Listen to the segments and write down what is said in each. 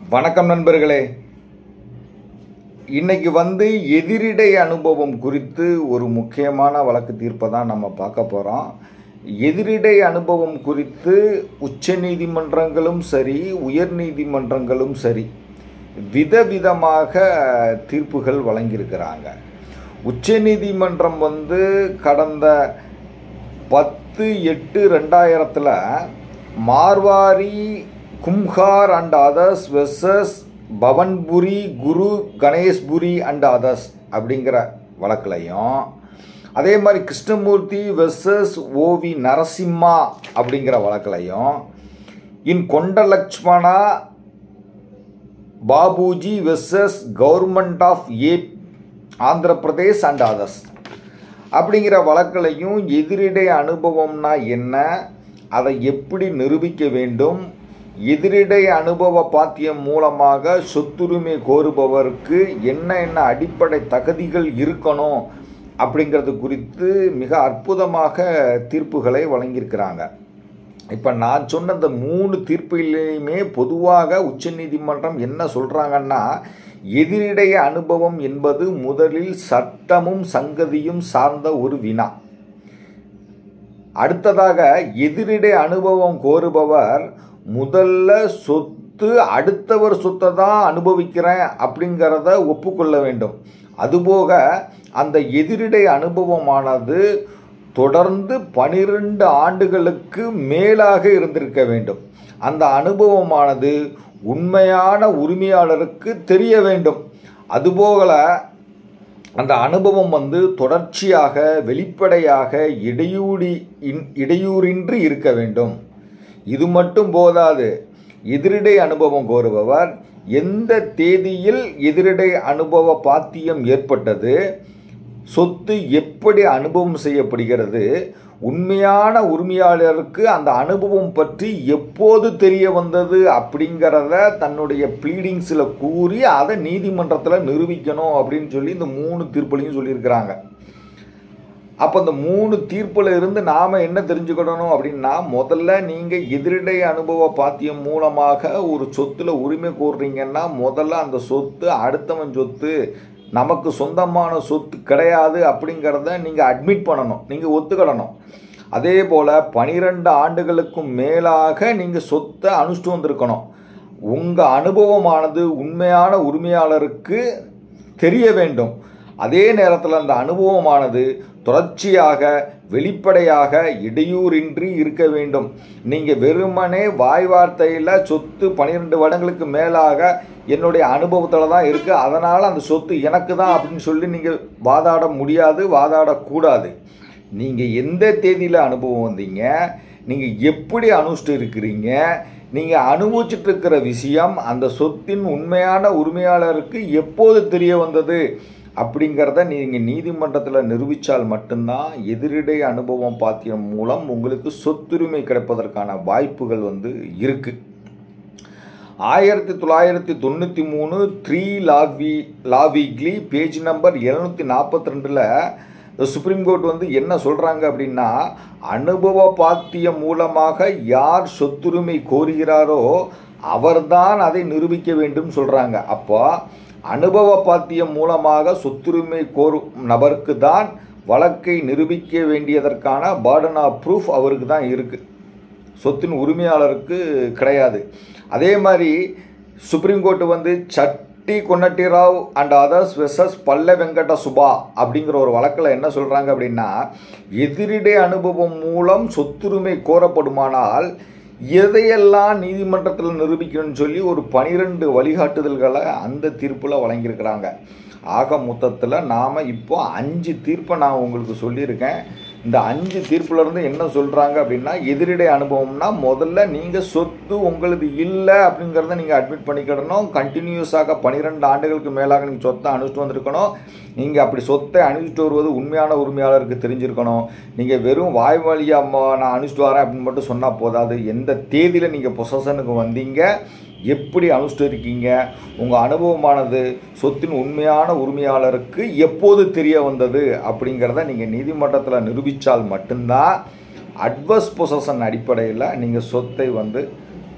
வணக்கம் நண்பர்களே இன்னைக்கு வந்து எதிரிடை அனுபவம் குறித்து ஒரு முக்கியமான வழக்கு தீர்ப்பை தான் நம்ம பார்க்க போகிறோம் எதிரிடை அனுபவம் குறித்து உச்ச நீதிமன்றங்களும் சரி உயர் நீதிமன்றங்களும் சரி விதவிதமாக தீர்ப்புகள் வழங்கியிருக்கிறாங்க உச்ச நீதிமன்றம் வந்து கடந்த பத்து எட்டு ரெண்டாயிரத்தில் Marwari Kumhar and others versus Pawanpuri Guru Ganeshpuri and others அப்படிங்கிற வழக்குலையும் அதே மாதிரி கிருஷ்ணமூர்த்தி வெர்சஸ் ஓவி நரசிம்மா அப்படிங்கிற வழக்குலையும் in Konda Lakshmana Bapuji versus government of A Andhra Pradesh and others அப்படிங்கிற வழக்கிலையும் எதிரிடை அனுபவம்னா என்ன அதை எப்படி நிரூபிக்க வேண்டும் எதிரிடை அனுபவ பாத்தியம் மூலமாக சொத்துரிமை கோருபவருக்கு என்ன என்ன அடிப்படை தகுதிகள் இருக்கணும் அப்படிங்கிறது குறித்து மிக அற்புதமாக தீர்ப்புகளை வழங்கியிருக்கிறாங்க இப்போ நான் சொன்ன இந்த மூணு தீர்ப்பிலையுமே பொதுவாக உச்சநீதிமன்றம் என்ன சொல்கிறாங்கன்னா எதிரிடைய அனுபவம் என்பது முதலில் சட்டமும் சங்கதியும் சார்ந்த ஒரு வினா அடுத்ததாக எதிரிடை அனுபவம் கோருபவர் முதல்ல சொத்து அடுத்தவர் சொத்தை தான் அனுபவிக்கிறேன் அப்படிங்கிறத ஒப்புக்கொள்ள வேண்டும் அதுபோக அந்த எதிரிடை அனுபவமானது தொடர்ந்து பனிரெண்டு ஆண்டுகளுக்கு மேலாக இருந்திருக்க வேண்டும் அந்த அனுபவமானது உண்மையான உரிமையாளருக்கு தெரிய வேண்டும் அதுபோல அந்த அனுபவம் வந்து தொடர்ச்சியாக வெளிப்படையாக இடையூடி இடையூறின்றி இருக்க வேண்டும் இது மட்டும் போதாது எதிரிடை அனுபவம் கோருபவர் எந்த தேதியில் எதிரிடை அனுபவ பாத்தியம் ஏற்பட்டது சொத்து எப்படி அனுபவம் செய்யப்படுகிறது உண்மையான உரிமையாளருக்கு அந்த அனுபவம் பற்றி எப்போது தெரிய வந்தது அப்படிங்கிறத தன்னுடைய ப்ளீடிங்ஸில் கூறி அதை நீதிமன்றத்தில் நிரூபிக்கணும் அப்படின்னு சொல்லி இந்த மூணு தீர்ப்புலையும் சொல்லியிருக்கிறாங்க அப்போ இந்த மூணு தீர்ப்பில் இருந்து நாம் என்ன தெரிஞ்சுக்கிடணும் அப்படின்னா முதல்ல நீங்கள் எதிரிடை அனுபவ பாத்தியம் மூலமாக ஒரு சொத்தில் உரிமை கோர்றீங்கன்னா முதல்ல அந்த சொத்து அடுத்தவன் சொத்து நமக்கு சொந்தமான சொத்து கிடையாது அப்படிங்கிறத நீங்கள் அட்மிட் பண்ணணும் நீங்கள் ஒத்துக்கிடணும் அதே போல் பனிரெண்டு ஆண்டுகளுக்கும் மேலாக நீங்கள் சொத்தை அனுஷ்டு வந்திருக்கணும் உங்கள் அனுபவமானது உண்மையான உரிமையாளருக்கு தெரிய வேண்டும் அதே நேரத்தில் அந்த அனுபவமானது தொடர்ச்சியாக வெளிப்படையாக இடையூறின்றி இருக்க வேண்டும் நீங்கள் வெறுமனே வாய் வார்த்தையில் சொத்து பன்னிரெண்டு வருடங்களுக்கு மேலாக என்னுடைய அனுபவத்தில் தான் இருக்குது அதனால் அந்த சொத்து எனக்கு தான் அப்படின்னு சொல்லி நீங்கள் வாதாட முடியாது வாதாடக்கூடாது நீங்கள் எந்த தேதியில் அனுபவம் வந்தீங்க நீங்கள் எப்படி அனுஷ்டு இருக்கிறீங்க நீங்கள் அனுபவிச்சுட்டு இருக்கிற விஷயம் அந்த சொத்தின் உண்மையான உரிமையாளருக்கு எப்போது தெரிய வந்தது அப்படிங்கிறத நீங்கள் நீதிமன்றத்தில் நிரூபித்தால் மட்டும்தான் எதிரிடை அனுபவம் பாத்தியம் மூலம் உங்களுக்கு சொத்துரிமை கிடைப்பதற்கான வாய்ப்புகள் வந்து இருக்குது ஆயிரத்தி தொள்ளாயிரத்தி தொண்ணூற்றி மூணு த்ரீ லாவி லா வீக்லி பேஜ் நம்பர் எழுநூற்றி நாற்பத்தி ரெண்டில் சுப்ரீம் கோர்ட் வந்து என்ன சொல்கிறாங்க அப்படின்னா அனுபவ பாத்தியம் மூலமாக யார் சொத்துரிமை கோருகிறாரோ அவர்தான் அதை நிரூபிக்க வேண்டும் சொல்கிறாங்க அப்போ அனுபவ பாத்தியம் மூலமாக சொத்துரிமை கோரும் நபருக்கு தான் வழக்கை நிரூபிக்க வேண்டியதற்கான பார்டன் ஆஃப் ப்ரூஃப் அவருக்கு தான் இருக்குது சொத்தின் உரிமையாளருக்கு கிடையாது அதே மாதிரி சுப்ரீம் கோர்ட்டு வந்து Chatti Konnati Rao and others versus Palla Venkata Subha அப்படிங்கிற ஒரு வழக்கில் என்ன சொல்கிறாங்க அப்படின்னா எதிரிடை அனுபவம் மூலம் சொத்துரிமை கோரப்படுமானால் எதையெல்லாம் நீதிமன்றத்தில் நிரூபிக்கணும்னு சொல்லி ஒரு பனிரெண்டு வழிகாட்டுதல்களை அந்த தீர்ப்பில் வழங்கியிருக்கிறாங்க ஆக மொத்தத்தில் நாம் இப்போ அஞ்சு தீர்ப்பை நான் உங்களுக்கு சொல்லியிருக்கேன் இந்த அஞ்சு தீர்ப்புலேருந்து என்ன சொல்கிறாங்க அப்படின்னா எதிரிடை அனுபவம்னா முதல்ல நீங்கள் சொத்து உங்களது இல்லை அப்படிங்கிறத நீங்கள் அட்மிட் பண்ணிக்கிடணும் கண்டினியூஸாக பன்னிரெண்டு ஆண்டுகளுக்கு மேலாக நீங்கள் சொத்தை அனுப்பிச்சிட்டு வந்திருக்கணும் நீங்கள் அப்படி சொத்தை அனுப்பிச்சிட்டு வருவது உண்மையான உரிமையாளருக்கு தெரிஞ்சிருக்கணும் நீங்கள் வெறும் வாய் வழியாக நான் அனுப்பிச்சிட்டு வரேன் அப்படின்னு மட்டும் சொன்னால் போதாது எந்த தேதியில் நீங்கள் பொசஷனுக்கு வந்தீங்க எப்படி அனுஷ்டு இருக்கீங்க உங்கள் அனுபவமானது சொத்தின் உண்மையான உரிமையாளருக்கு எப்போது தெரிய வந்தது அப்படிங்கிறத நீங்கள் நீதிமன்றத்தில் நிரூபித்தால் மட்டும்தான் அட்வர்ஸ் பொசஷன் அடிப்படையில் நீங்கள் சொத்தை வந்து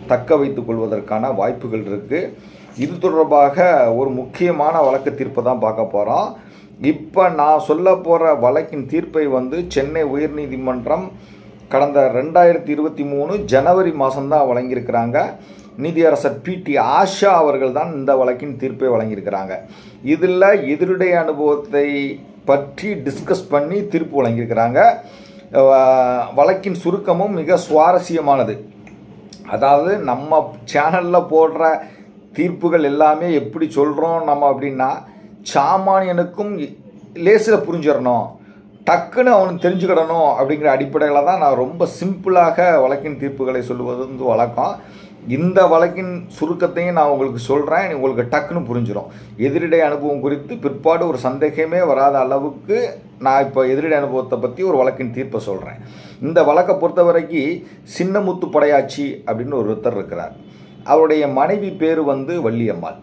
தக்க வைத்துக் கொள்வதற்கான வாய்ப்புகள் இருக்குது இது தொடர்பாக ஒரு முக்கியமான வழக்கு தீர்ப்பை தான் பார்க்க போகிறோம் இப்போ நான் சொல்ல போகிற வழக்கின் தீர்ப்பை வந்து சென்னை உயர்நீதிமன்றம் கடந்த ரெண்டாயிரத்தி இருபத்தி மூணு ஜனவரி மாதம்தான் வழங்கியிருக்கிறாங்க நீதியரசர் பிடி ஆஷா அவர்கள் தான் இந்த வழக்கின் தீர்ப்பை வழங்கியிருக்கிறாங்க இதில் எதிருடைய அனுபவத்தை பற்றி டிஸ்கஸ் பண்ணி தீர்ப்பு வழங்கியிருக்கிறாங்க அஹ் வழக்கின் சுருக்கமும் மிக சுவாரஸ்யமானது அதாவது நம்ம சேனலில் போடுற தீர்ப்புகள் எல்லாமே எப்படி சொல்கிறோம் நம்ம அப்படின்னா சாமானியனுக்கும் லேசில் புரிஞ்சிடணும் டக்குன்னு அவனுக்கு தெரிஞ்சுக்கிடணும் அப்படிங்கிற அடிப்படையில் தான் நான் ரொம்ப சிம்பிளாக வழக்கின் தீர்ப்புகளை சொல்லுவது வந்து வழக்கம் இந்த வழக்கின் சுருக்கத்தையும் நான் உங்களுக்கு சொல்கிறேன் உங்களுக்கு டக்குன்னு புரிஞ்சிடும் எதிரிடை அனுபவம் குறித்து பிற்பாடு ஒரு சந்தேகமே வராத அளவுக்கு நான் இப்போ எதிரிடை அனுபவத்தை பற்றி ஒரு வழக்கின் தீர்ப்பை சொல்கிறேன் இந்த வழக்கை பொறுத்த வரைக்கும் சின்னமுத்து படையாச்சி அப்படின்னு ஒரு ஒருத்தர் இருக்கிறார் அவருடைய மனைவி பேர் வந்து வள்ளியம்மாள்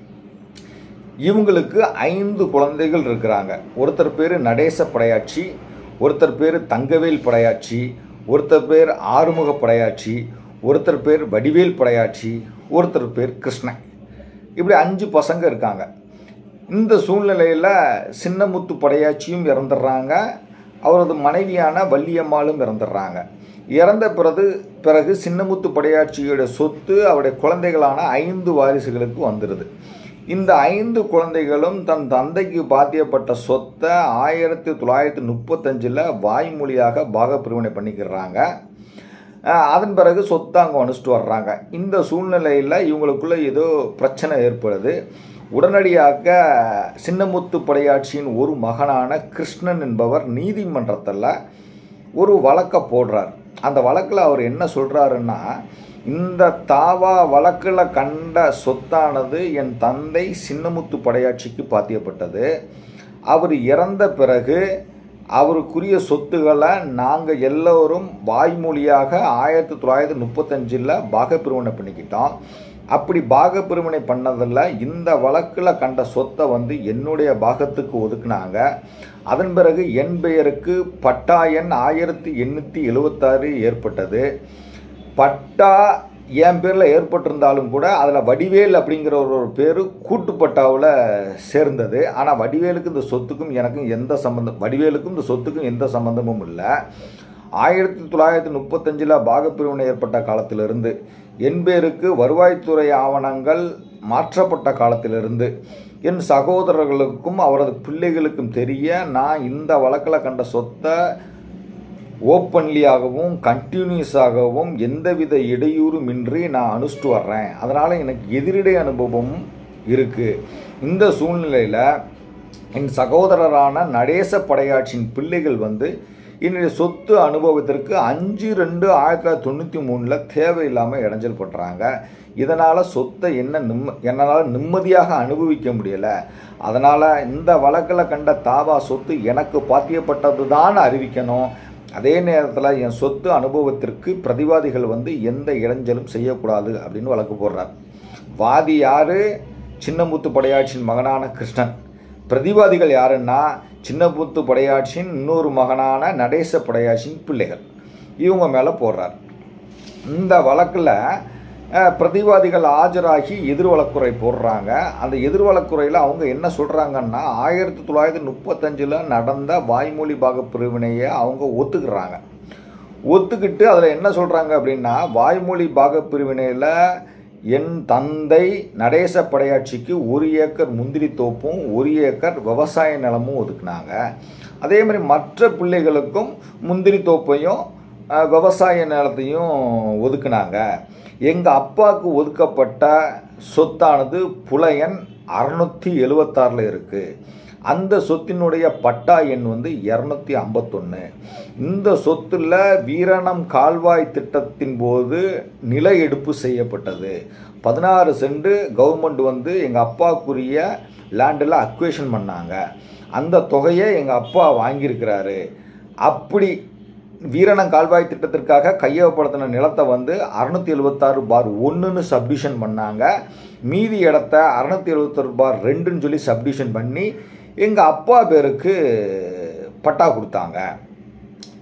இவங்களுக்கு ஐந்து குழந்தைகள் இருக்கிறாங்க ஒருத்தர் பேர் நடேச படையாச்சி ஒருத்தர் பேர் தங்கவேல் படையாச்சி ஒருத்தர் பேர் ஆறுமுக படையாச்சி ஒருத்தர் பேர் வடிவேல் படையாச்சி ஒருத்தர் பேர் கிருஷ்ணன் இப்படி அஞ்சு பசங்க இருக்காங்க இந்த சூழ்நிலையில் சின்னமுத்து படையாச்சியும் இறந்துடுறாங்க அவரது மனைவியான வள்ளியம்மாளும் இறந்துடுறாங்க இறந்த பிறகு பிறகு சின்னமுத்து படையாட்சியோட சொத்து அவருடைய குழந்தைகளான ஐந்து வாரிசுகளுக்கு வந்துடுது இந்த ஐந்து குழந்தைகளும் தன் தந்தைக்கு பாத்தியப்பட்ட சொத்தை ஆயிரத்தி தொள்ளாயிரத்தி முப்பத்தஞ்சில் வாய்மொழியாக பாகப்பிரிவினை பண்ணிக்கிறாங்க அஹ் அதன் பிறகு சொத்தை அங்கே அனுப்பிச்சிட்டு வர்றாங்க இந்த சூழ்நிலையில் இவங்களுக்குள்ள ஏதோ பிரச்சனை ஏற்படுது உடனடியாக சின்னமுத்து படையாட்சியின் ஒரு மகனான கிருஷ்ணன் என்பவர் நீதிமன்றத்தில் ஒரு வழக்கை போடுறார் அந்த வழக்கில் அவர் என்ன சொல்கிறாருன்னா இந்த தாவா வழக்கில் கண்ட சொத்தானது என் தந்தை சின்னமுத்து படையாட்சிக்கு பாத்தியப்பட்டது அவர் இறந்த பிறகு அவருக்குரிய சொத்துக்களை நாங்கள் எல்லோரும் வாய்மொழியாக ஆயிரத்தி தொள்ளாயிரத்தி முப்பத்தஞ்சில் பாகப்பிரிவினை பண்ணிக்கிட்டோம் அப்படி பாகப்பிரிவினை பண்ணதில் இந்த வழக்கில் கண்ட சொத்தை வந்து என்னுடைய பாகத்துக்கு ஒதுக்குனாங்க அதன் பிறகு என் பெயருக்கு பட்டா எண் ஆயிரத்தி எண்ணூற்றி எழுவத்தாறு ஏற்பட்டது பட்டா என் பேரில் ஏற்பட்டிருந்தாலும் கூட அதில் வடிவேல் அப்படிங்கிற ஒரு ஒரு பேர் கூட்டுப்பட்டாவில் சேர்ந்தது ஆனால் வடிவேலுக்கு இந்த சொத்துக்கும் எனக்கும் எந்த சம்மந்தம் வடிவேலுக்கும் இந்த சொத்துக்கும் எந்த சம்மந்தமும் இல்லை ஆயிரத்தி தொள்ளாயிரத்தி முப்பத்தஞ்சில் பாகப்பிரிவினை ஏற்பட்ட காலத்திலிருந்து என் பேருக்கு வருவாய்த்துறை ஆவணங்கள் மாற்றப்பட்ட காலத்திலிருந்து என் சகோதரர்களுக்கும் அவரது பிள்ளைகளுக்கும் தெரிய நான் இந்த வழக்கில் கண்ட சொத்தை ஓப்பன்லியாகவும் கண்டினியூஸாகவும் எந்தவித இடையூறுமின்றி நான் அனுஷ்டிட்டு வர்றேன் அதனால் எனக்கு எதிரிடை அனுபவமும் இருக்குது இந்த சூழ்நிலையில் என் சகோதரரான நடேச படையாட்சியின் பிள்ளைகள் வந்து என்னுடைய சொத்து அனுபவத்திற்கு அஞ்சு ரெண்டு ஆயிரத்தி தொள்ளாயிரத்தி தொண்ணூற்றி மூணில் தேவையில்லாமல் இடைஞ்சல் பண்ணுறாங்க இதனால் சொத்தை என்ன நிம்ம என்னால் நிம்மதியாக அனுபவிக்க முடியலை அதனால் இந்த வழக்கில் கண்ட தாவா சொத்து எனக்கு பாத்தியப்பட்டது தான் அறிவிக்கணும் அதே நேரத்தில் என் சொத்து அனுபவத்திற்கு பிரதிவாதிகள் வந்து எந்த இடைஞ்சலும் செய்யக்கூடாது அப்படின்னு வழக்கு போடுறார் வாதி யார் சின்னமுத்து படையாட்சியின் மகனான கிருஷ்ணன் பிரதிவாதிகள் யாருன்னா சின்னமுத்து படையாட்சியின் இன்னொரு மகனான நடேச படையாட்சியின் பிள்ளைகள் இவங்க மேலே போடுறார் இந்த வழக்கில் அஹ், பிரதிவாதிகள் ஆஜராகி எதிர் வழக்குரை போடுறாங்க அந்த எதிர் வழக்குரையில் அவங்க என்ன சொல்கிறாங்கன்னா ஆயிரத்தி தொள்ளாயிரத்தி முப்பத்தஞ்சில் நடந்த வாய்மொழி பாக பிரிவினையை அவங்க ஒத்துக்கிறாங்க ஒத்துக்கிட்டு அதில் என்ன சொல்கிறாங்க அப்படின்னா வாய்மொழி பாக பிரிவினையில் என் தந்தை நடேச படையாட்சிக்கு ஒரு ஏக்கர் முந்திரி தோப்பும் ஒரு ஏக்கர் விவசாய நிலமும் ஒதுக்குனாங்க அதே மாதிரி மற்ற பிள்ளைகளுக்கும் முந்திரி தோப்பையும் அஹ், விவசாய நிலத்தையும் ஒதுக்குனாங்க எங்கள் அப்பாவுக்கு ஒதுக்கப்பட்ட சொத்தானது புலையன் அறநூற்றி எழுவத்தாறில் இருக்குது அந்த சொத்தினுடைய பட்டா எண் வந்து இரநூத்தி ஐம்பத்தொன்று இந்த சொத்துல வீரணம் கால்வாய் திட்டத்தின் போது நில எடுப்பு செய்யப்பட்டது பதினாறு சென்ட் கவர்மெண்ட் வந்து எங்கள் அப்பாவுக்குரிய லேண்டில் அக்வேஷன் பண்ணாங்க அந்த தொகையை எங்கள் அப்பா வாங்கியிருக்கிறாரு அப்படி வீரணம் கால்வாய் திட்டத்திற்காக கையகப்படுத்தின நிலத்தை வந்து அறுநூத்தி எழுபத்தாறு பார் ஒன்றுன்னு சப்டிஷன் பண்ணாங்க மீதி இடத்த அறுநூத்தி எழுபத்தாறு பார் ரெண்டுன்னு சொல்லி சப்டிஷன் பண்ணி எங்கள் அப்பா பேருக்கு பட்டா கொடுத்தாங்க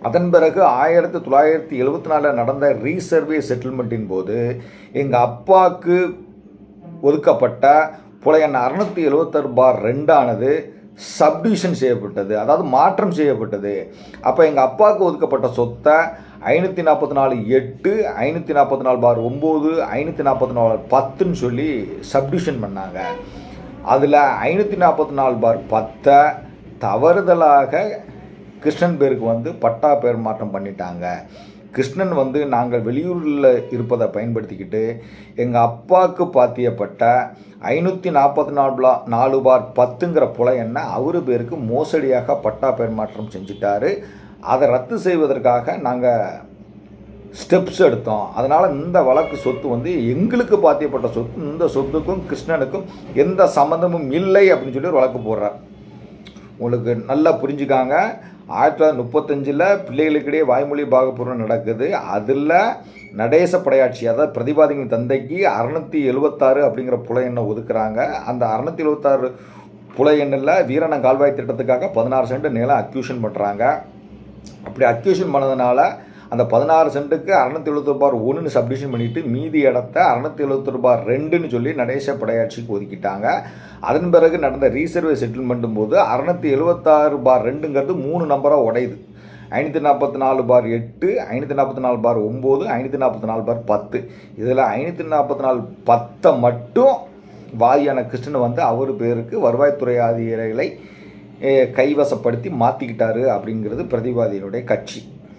அதன் பிறகு ஆயிரத்தி தொள்ளாயிரத்தி எழுபத்தி நாலில் நடந்த ரீசர்வே செட்டில்மெண்ட்டின் போது எங்கள் அப்பாவுக்கு ஒதுக்கப்பட்ட புலையன் அறுநூத்தி எழுபத்தாறு பார் ரெண்டானது சப்டிவிஷன் செய்யப்பட்டது அதாவது மாற்றம் செய்யப்பட்டது அப்போ எங்கள் அப்பாவுக்கு ஒதுக்கப்பட்ட சொத்தை ஐநூற்றி நாற்பத்தி நாலு எட்டு ஐநூற்றி நாற்பத்தி நாலு பார் ஒம்பது ஐநூற்றி நாற்பத்தி நாலு பத்துன்னு சொல்லி சப்டிவிஷன் பண்ணாங்க அதில் ஐநூற்றி நாற்பத்தி நாலு பார் பத்தை தவறுதலாக கிருஷ்ணன் பேருக்கு வந்து பட்டா பேர் மாற்றம் பண்ணிட்டாங்க கிருஷ்ணன் வந்து நாங்கள் வெளியூரில் இருப்பதை பயன்படுத்திக்கிட்டு எங்கள் அப்பாவுக்கு பாத்தியப்பட்ட ஐநூற்றி நாற்பத்தி நாலு பா நாலு பார் பத்துங்கிற புலையனை அவரு பேருக்கு மோசடியாக பட்டா பேர் மாற்றம் செஞ்சிட்டாரு அதை ரத்து செய்வதற்காக நாங்கள் ஸ்டெப்ஸ் எடுத்தோம் அதனால் இந்த வழக்கு சொத்து வந்து எங்களுக்கு பாத்தியப்பட்ட சொத்து இந்த சொத்துக்கும் கிருஷ்ணனுக்கும் எந்த சம்மந்தமும் இல்லை அப்படின்னு சொல்லி ஒரு வழக்கு போடுறார் உங்களுக்கு நல்லா புரிஞ்சுக்காங்க ஆயிரத்தி தொள்ளாயிரத்தி முப்பத்தஞ்சில் பிள்ளைகளுக்கிடையே வாய்மொழி பாகப்பூர்வம் நடக்குது அதில் நடேச படையாட்சி அதாவது பிரதிவாதிகளின் தந்தைக்கு அறுநூத்தி எழுபத்தாறு அப்படிங்கிற புல எண்ணை ஒதுக்குறாங்க அந்த அறுநூத்தி எழுபத்தாறு புல எண்ணில் வீரண கால்வாய் திட்டத்துக்காக பதினாறு சென்ட் நிலம் அக்யூஷன் பண்ணுறாங்க அப்படி அக்யூஷன் பண்ணதுனால அந்த பதினாறு சென்ட்டுக்கு அறநூத்தி எழுபத்தி ரூபாய் ஒன்றுன்னு சப்டிஷன் பண்ணிட்டு மீதி இடத்த அறநூத்தி எழுபத்தி ரூபாய் ரெண்டுன்னு சொல்லி நடேச படையாட்சிக்கு ஒதுக்கிட்டாங்க அதன் பிறகு நடந்த ரீசர்வே செட்டில்மெண்ட்டும் போது அறநூத்தி எழுபத்தாறு பார் ரெண்டுங்கிறது மூணு நம்பராக உடையுது ஐநூற்றி நாற்பத்தி நாலு பார் எட்டு ஐநூற்றி நாற்பத்தி நாலு பார் ஒம்பது ஐநூற்றி நாற்பத்தி நாலு பார் பத்து இதில் ஐநூற்றி நாற்பத்தி நாலு பத்தை மட்டும் வாதியான கிருஷ்ணன் வந்து அவர் பேருக்கு வருவாய்த்துறை அதிகாரிகளை eh, கைவசப்படுத்தி மாற்றிக்கிட்டாரு அப்படிங்கிறது பிரதிவாதியினுடைய கட்சி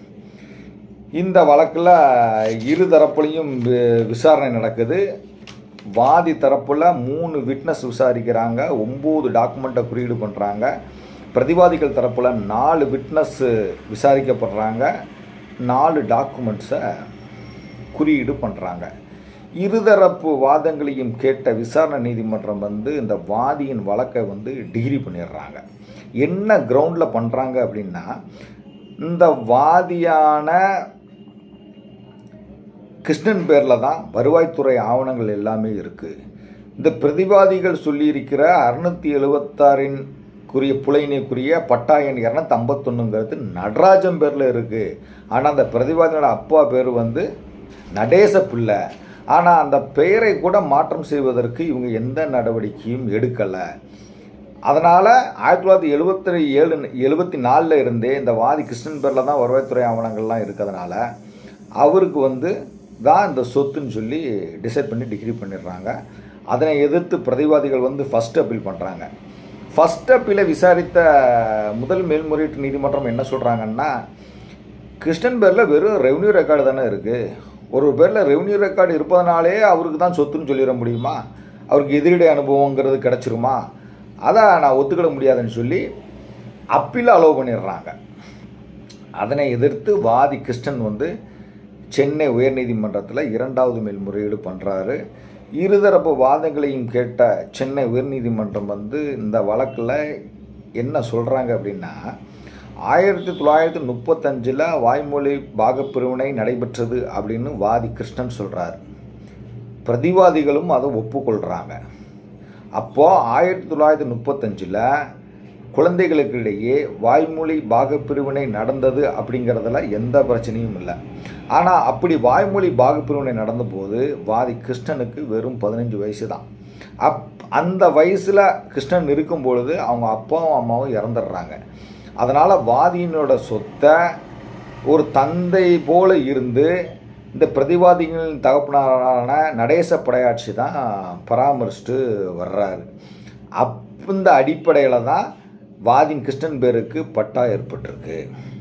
இந்த வழக்கில் இரு தரப்புலையும் வி- விசாரணை நடக்குது வாதி தரப்பில் மூணு விட்னஸ் விசாரிக்கிறாங்க ஒம்பது டாக்குமெண்ட்டை குறியீடு பண்ணுறாங்க பிரதிவாதிகள் தரப்பில் நாலு விட்னஸ் விசாரிக்கப்படுறாங்க நாலு டாக்குமெண்ட்ஸை குறியீடு பண்ணுறாங்க இருதரப்பு வாதங்களையும் கேட்ட விசாரணை நீதிமன்றம் வந்து இந்த வாதியின் வழக்கை வந்து டிகிரி பண்ணிடுறாங்க என்ன கிரவுண்டில் பண்ணுறாங்க அப்படின்னா இந்த வாதியான கிருஷ்ணன் பேரில் தான் வருவாய்த்துறை ஆவணங்கள் எல்லாமே இருக்குது இந்த பிரதிவாதிகள் சொல்லியிருக்கிற அறுநூத்தி எழுபத்தாறின் குறிய புலையினைக்குரிய பட்டா எண் இரநூத்தி ஐம்பத்தொன்னுங்கிறது நடராஜன் பேரில் இருக்குது ஆனால் அந்த பிரதிவாதியோட அப்பா பேர் வந்து நடேச பிள்ளை ஆனால் அந்த பெயரை கூட மாற்றம் செய்வதற்கு இவங்க எந்த நடவடிக்கையும் எடுக்கலை அதனால் ஆயிரத்தி தொள்ளாயிரத்தி எழுபத்தி ஏழு எழுபத்தி நாலில் இருந்தே இந்த வாதி கிருஷ்ணன் பேரில் தான் வருவாய்த்துறை ஆவணங்கள்லாம் இருக்கிறதுனால அவருக்கு வந்து தான் இந்த சொத்துன்னு சொல்லி டிசைட் பண்ணி டிகிரி பண்ணிடுறாங்க அதனை எதிர்த்து பிரதிவாதிகள் வந்து ஃபஸ்ட் அப்பீல் பண்ணுறாங்க ஃபஸ்ட் அப்பீலை விசாரித்த முதல் மேல்முறையீட்டு நீதிமன்றம் என்ன சொல்கிறாங்கன்னா கிருஷ்ணன் பேரில் வெறும் ரெவன்யூ ரெக்கார்டு தானே இருக்குது ஒரு பேரில் ரெவன்யூ ரெக்கார்டு இருப்பதனாலே அவருக்கு தான் சொத்துன்னு சொல்லிட முடியுமா அவருக்கு எதிரிடை அனுபவங்கிறது கிடச்சிருமா அதை நான் ஒத்துக்கிட முடியாதுன்னு சொல்லி அப்பீல் அலோவ் பண்ணிடுறாங்க அதனை எதிர்த்து வாதி கிருஷ்ணன் வந்து சென்னை உயர்நீதிமன்றத்தில் இரண்டாவது மேல்முறையீடு பண்ணுறாரு இருதரப்பு வாதங்களையும் கேட்ட சென்னை உயர்நீதிமன்றம் வந்து இந்த வழக்கில் என்ன சொல்கிறாங்க அப்படின்னா ஆயிரத்தி தொள்ளாயிரத்தி முப்பத்தஞ்சில் வாய்மொழி பாகப்பிரிவினை நடைபெற்றது அப்படின்னு வாதி கிருஷ்ணன் சொல்கிறார் பிரதிவாதிகளும் அதை ஒப்புக்கொள்கிறாங்க அப்போது ஆயிரத்தி தொள்ளாயிரத்தி முப்பத்தஞ்சில் குழந்தைகளுக்கு இடையே வாய்மொழி பாகப்பிரிவினை நடந்தது அப்படிங்கிறதுல எந்த பிரச்சனையும் இல்லை ஆனால் அப்படி வாய்மொழி பாகப்பிரிவினை நடந்தபோது வாதி கிருஷ்ணனுக்கு வெறும் பதினஞ்சு வயசு தான் அப் அந்த வயசில் கிருஷ்ணன் இருக்கும் பொழுது அவங்க அப்பாவும் அம்மாவும் இறந்துடுறாங்க அதனால் வாதியினோட சொத்தை ஒரு தந்தை போல இருந்து இந்த பிரதிவாதிகளின் தகப்பனாரான நடேச படையாட்சி தான் பராமரிச்சுட்டு வர்றாரு அப் இந்த அடிப்படையில் தான் வாதின் கிருஷ்ணன் பேருக்கு பட்டா ஏற்பட்டிருக்கு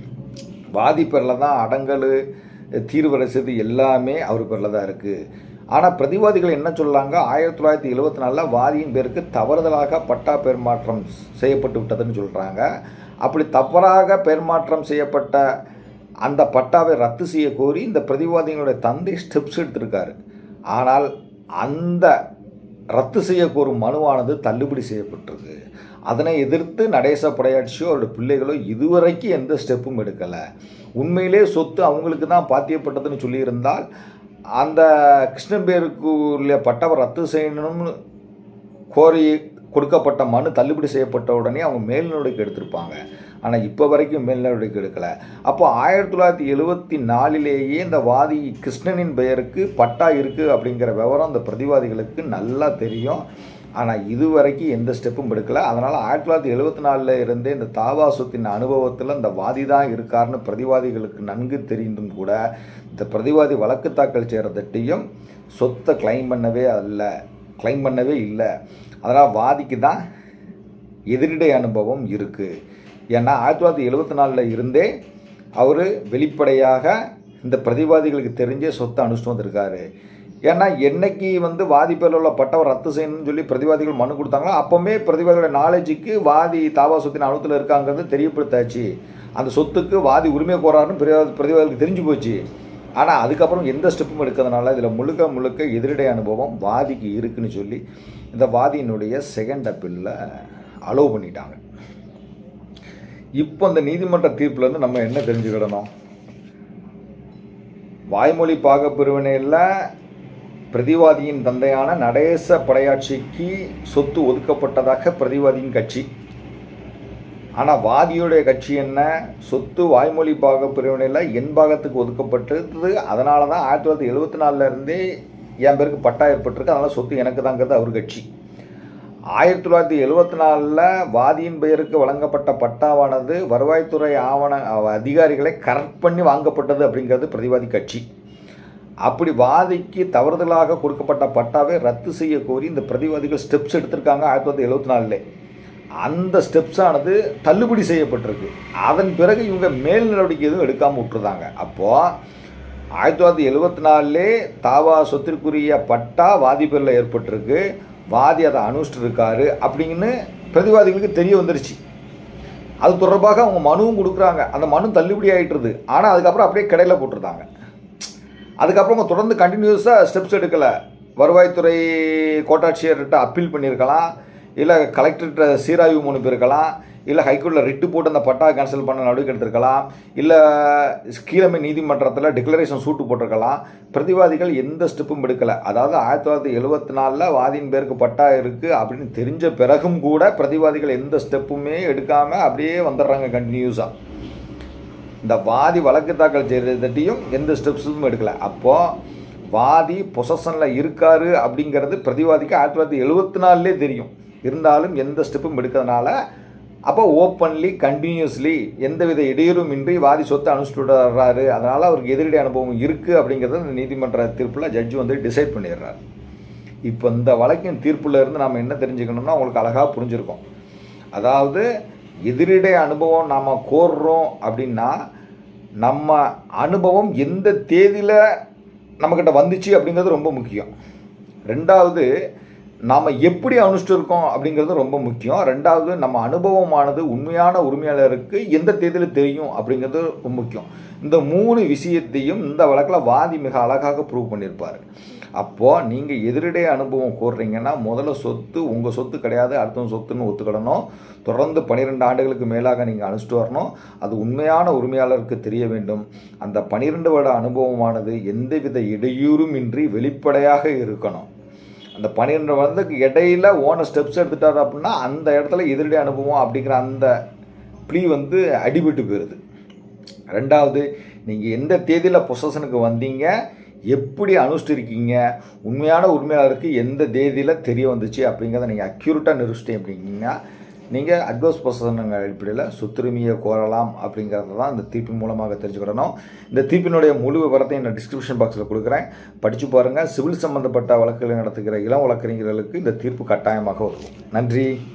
வாதி பேரில் தான் அடங்கல் தீர்வு ரசீது எல்லாமே அவர் பேரில் தான் இருக்குது ஆனால் பிரதிவாதிகள் என்ன சொல்லாங்க ஆயிரத்தி தொள்ளாயிரத்தி எழுபத்தி நாலில் வாதியின் பேருக்கு தவறுதலாக பட்டா பேர் மாற்றம் செய்யப்பட்டு விட்டதுன்னு சொல்கிறாங்க அப்படி தவறாக பேர் மாற்றம் செய்யப்பட்ட அந்த பட்டாவை ரத்து செய்ய கோரி இந்த பிரதிவாதிகளுடைய தந்தை ஸ்டெப்ஸ் எடுத்திருக்காரு ஆனால் அந்த ரத்து செய்ய கோரும் மனுவானது தள்ளுபடி செய்யப்பட்டிருக்கு அதனை எதிர்த்து நடேச படையாட்சியோ அவருடைய பிள்ளைகளோ இதுவரைக்கும் எந்த ஸ்டெப்பும் எடுக்கலை உண்மையிலே சொத்து அவங்களுக்கு தான் பாத்தியப்பட்டதுன்னு சொல்லியிருந்தால் அந்த கிருஷ்ணன் பேருக்கு உள்ள பட்டவை ரத்து செய்யணும்னு கோரி கொடுக்கப்பட்ட மனு தள்ளுபடி செய்யப்பட்ட உடனே அவங்க மேல் நடவடிக்கை எடுத்திருப்பாங்க ஆனால் இப்போ வரைக்கும் மேல் நடவடிக்கை எடுக்கலை அப்போ ஆயிரத்தி தொள்ளாயிரத்தி எழுபத்தி நாலிலேயே இந்த வாதி கிருஷ்ணனின் பெயருக்கு பட்டா இருக்குது அப்படிங்கிற விவரம் அந்த பிரதிவாதிகளுக்கு நல்லா தெரியும் ஆனால் இதுவரைக்கும் எந்த ஸ்டெப்பும் எடுக்கல அதனால் ஆயிரத்தி தொள்ளாயிரத்தி எழுபத்தி நாலில் இருந்தே இந்த தாவா சொத்தின் அனுபவத்தில் இந்த வாதி தான் இருக்காருன்னு பிரதிவாதிகளுக்கு நன்கு தெரிந்தும் கூட இந்த பிரதிவாதி வழக்கு தாக்கல் செய்கிறதட்டையும் சொத்தை கிளைம் பண்ணவே அல்ல கிளைம் பண்ணவே இல்லை அதனால் வாதிக்கு தான் எதிரிடை அனுபவம் இருக்குது ஏன்னா ஆயிரத்தி தொள்ளாயிரத்தி எழுபத்தி நாலில் இருந்தே அவர் வெளிப்படையாக இந்த பிரதிவாதிகளுக்கு தெரிஞ்சே சொத்தை அனுஷ்டிட்டு வந்திருக்காரு ஏன்னா என்னைக்கு வந்து வாதி பேரில் உள்ள பட்டவர் ரத்து செய்யணும்னு சொல்லி பிரதிவாதிகள் மனு கொடுத்தாங்களோ அப்போவுமே பிரதிவாதிகளோட நாலேஜுக்கு வாதி தாவா சொத்தின் அனுத்தில் இருக்காங்கிறது தெரியப்படுத்தாச்சு அந்த சொத்துக்கு வாதி உரிமை கோராருன்னு பிரதி பிரதிவாதிகளுக்கு தெரிஞ்சு போச்சு ஆனால் அதுக்கப்புறம் எந்த ஸ்டெப்பும் எடுக்கிறதுனால இதில் முழுக்க முழுக்க எதிரிடை அனுபவம் வாதிக்கு இருக்குன்னு சொல்லி இந்த வாதியினுடைய செகண்ட் அப்பீலில் அலோவ் பண்ணிட்டாங்க இப்போ இந்த நீதிமன்ற தீர்ப்புலேருந்து நம்ம என்ன தெரிஞ்சுக்கிடணும் வாய்மொழி பாகப்பிரிவினையில் பிரதிவாதியின் தந்தையான நடேச படையாட்சிக்கு சொத்து ஒதுக்கப்பட்டதாக பிரதிவாதியின் கட்சி ஆனால் வாதியுடைய கட்சி என்ன சொத்து வாய்மொழி பாக பிரிவினையில் என் பாகத்துக்கு ஒதுக்கப்பட்டது அதனால தான் ஆயிரத்தி தொள்ளாயிரத்தி எழுபத்தி நாலில் இருந்தே என் பேருக்கு பட்டா ஏற்பட்டிருக்கு அதனால் சொத்து எனக்கு தாங்கிறது அவர் கட்சி ஆயிரத்தி தொள்ளாயிரத்தி எழுபத்தி நாலில் வாதியின் பெயருக்கு வழங்கப்பட்ட பட்டாவானது வருவாய்த்துறை ஆவண அதிகாரிகளை கரெக்ட் பண்ணி வாங்கப்பட்டது அப்படிங்கிறது பிரதிவாதி கட்சி அப்படி வாதிக்கு தவறுதலாக கொடுக்கப்பட்ட பட்டாவை ரத்து செய்ய கோரி இந்த பிரதிவாதிகள் ஸ்டெப்ஸ் எடுத்திருக்காங்க ஆயிரத்தி தொள்ளாயிரத்தி எழுபத்தி நாலுல அந்த ஸ்டெப்ஸ் ஆனது தள்ளுபடி செய்யப்பட்டிருக்கு அதன் பிறகு இவங்க மேல் நடவடிக்கை எதுவும் எடுக்காமல் விட்டுருந்தாங்க அப்போது ஆயிரத்தி தொள்ளாயிரத்தி எழுபத்தி நாலுலே தாவா சொத்திற்குரிய பட்டா வாதி பேரில் ஏற்பட்டிருக்கு வாதி அதை அனுஷ்டிட்டு இருக்காரு அப்படின்னு பிரதிவாதிகளுக்கு தெரிய வந்துருச்சு அது தொடர்பாக அவங்க மனுவும் கொடுக்குறாங்க அந்த மனு தள்ளுபடி ஆகிட்டுருது ஆனால் அதுக்கப்புறம் அப்படியே கடையில் போட்டிருந்தாங்க அதுக்கப்புறம் அவங்க தொடர்ந்து கண்டினியூஸாக ஸ்டெப்ஸ் எடுக்கலை வருவாய்த்துறை கோட்டாட்சியர்கிட்ட அப்பீல் பண்ணியிருக்கலாம் இல்லை கலெக்டர்கிட்ட சீராய்வு மனு போயிருக்கலாம் இல்லை ஹைகோர்ட்டில் ரிட்டு போட்டு அந்த பட்டா கேன்சல் பண்ண நடவடிக்கை எடுத்திருக்கலாம் இல்லை கீழமை நீதிமன்றத்தில் டிக்ளரேஷன் சூட்டு போட்டிருக்கலாம் பிரதிவாதிகள் எந்த ஸ்டெப்பும் எடுக்கலை அதாவது ஆயிரத்தி தொள்ளாயிரத்தி எழுபத்தி நாலில் வாதியின் பேருக்கு பட்டா இருக்குது அப்படின்னு தெரிஞ்ச பிறகும் கூட பிரதிவாதிகள் எந்த ஸ்டெப்புமே எடுக்காமல் அப்படியே வந்துடுறாங்க கண்டினியூஸாக இந்த வாதி வழக்கு தாக்கல் செய்கிறதையும் எந்த ஸ்டெப்ஸும் எடுக்கலை அப்போது வாதி பொசஷனில் இருக்காரு அப்படிங்கிறது பிரதிவாதிக்கு ஆயிரத்தி தொள்ளாயிரத்தி எழுபத்தி நாலுலேயே தெரியும் இருந்தாலும் எந்த ஸ்டெப்பும் எடுக்கிறதுனால அப்போ ஓப்பன்லி கண்டினியூஸ்லி எந்தவித இடையூறும் இன்றி வாதி சொத்தை அனுப்பிச்சுட்டு வர்றாரு அதனால் அவருக்கு எதிரடி அனுபவம் இருக்குது அப்படிங்கிறத இந்த நீதிமன்ற தீர்ப்பில் ஜட்ஜு வந்து டிசைட் பண்ணிடுறாரு இப்போ இந்த வழக்கின் தீர்ப்புல இருந்து நம்ம என்ன தெரிஞ்சுக்கணும்னா உங்களுக்கு அழகாக புரிஞ்சிருக்கும் அதாவது எதிரிடை அனுபவம் நாம் கோர்றோம் அப்படின்னா நம்ம அனுபவம் எந்த தேதியில் நம்மக்கிட்ட வந்துச்சு அப்படிங்கிறது ரொம்ப முக்கியம் ரெண்டாவது நாம் எப்படி அனுஷ்டிட்டு இருக்கோம் அப்படிங்கிறது ரொம்ப முக்கியம் ரெண்டாவது நம்ம அனுபவமானது உண்மையான உரிமையாளருக்கு எந்த தேதியில் தெரியும் அப்படிங்கிறது ரொம்ப முக்கியம் இந்த மூணு விஷயத்தையும் இந்த வழக்கில் வாதி மிக அழகாக ப்ரூவ் பண்ணியிருப்பார் அப்போது நீங்கள் எதிரிடைய அனுபவம் கோர்றீங்கன்னா முதல்ல சொத்து உங்கள் சொத்து கிடையாது அடுத்தவங்க சொத்துன்னு ஒத்துக்கிடணும் தொடர்ந்து பன்னிரெண்டு ஆண்டுகளுக்கு மேலாக நீங்கள் அனுப்பிச்சிட்டு வரணும் அது உண்மையான உரிமையாளருக்கு தெரிய வேண்டும் அந்த பன்னிரெண்டு வருட அனுபவமானது எந்தவித இடையூறும் இன்றி வெளிப்படையாக இருக்கணும் அந்த பன்னிரெண்டு வருடத்துக்கு இடையில ஓன ஸ்டெப்ஸ் எடுத்துட்டார் அப்படின்னா அந்த இடத்துல எதிரடி அனுபவம் அப்படிங்கிற அந்த ப்ளீ வந்து அடிபட்டு போயிடுது ரெண்டாவது நீங்கள் எந்த தேதியில் பொசஷனுக்கு வந்தீங்க எப்படி அனுஷ்டிருக்கீங்க உண்மையான உரிமையாளருக்கு எந்த தேதியில் தெரிய வந்துச்சு அப்படிங்கிறத நீங்கள் அக்யூரேட்டாக நிரூபிச்சிட்டீங்க அப்படிங்கன்னா நீங்கள் அட்வர்ஸ் பொசஷனுங்க அடிப்படையில் சொத்துரிமையை கோரலாம் அப்படிங்கிறத தான் இந்த தீர்ப்பின் மூலமாக தெரிஞ்சுக்கிடணும் இந்த தீர்ப்பினுடைய முழு விவரத்தையும் நான் டிஸ்கிரிப்ஷன் பாக்ஸில் கொடுக்குறேன் படித்து பாருங்கள் சிவில் சம்மந்தப்பட்ட வழக்குகளை நடத்துகிற இளம் வழக்கறிஞர்களுக்கு இந்த தீர்ப்பு கட்டாயமாக வரும் நன்றி